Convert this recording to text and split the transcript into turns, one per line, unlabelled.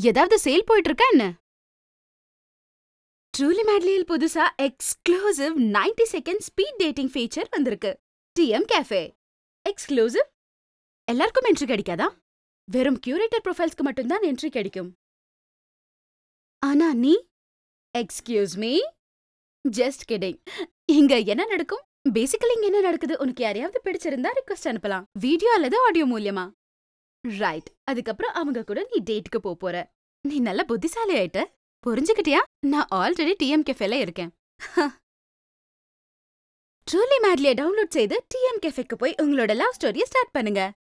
ஏதாவது சேல் போயிட்டு இருக்கா என்ன ட்ரூலி மேட்லியில் புதுசா exclusive 90 second speed dating feature வந்திருக்கு டிஎம் கேஃபே எக்ஸ்க்ளூசிவ் எல்லாருக்கும் என்ட்ரி கிடைக்காதா வெறும் கியூரேட்டர் ப்ரொஃபைல்ஸ்க்கு மட்டும்தான் என்ட்ரி கிடைக்கும் ஆனா நீ எக்ஸ்கியூஸ் மீ ஜஸ்ட் கிடிங் இங்க என்ன நடக்கும் பேசிக்கலி இங்க என்ன நடக்குது உனக்கு யாரையாவது பிடிச்சிருந்தா ரிக்வெஸ்ட் அனுப்பலாம் வீடியோ அல்லது ஆடியோ மூலியமா ரைட் அதுக்கப்புறம் அவங்க கூட நீ டேட்டுக்கு போப் போற நீ நல்ல புத்திசாலி ஆயிட்ட புரிஞ்சுக்கிட்டியா நான் ஆல்ரெடி டிஎம் கெஃபேல இருக்கேன் ட்ரூலி மேட்லியை டவுன்லோட் செய்து டிஎம் கெஃபேக்கு போய் உங்களோட லவ் ஸ்டோரியை ஸ்டார்ட் பண்ணுங்க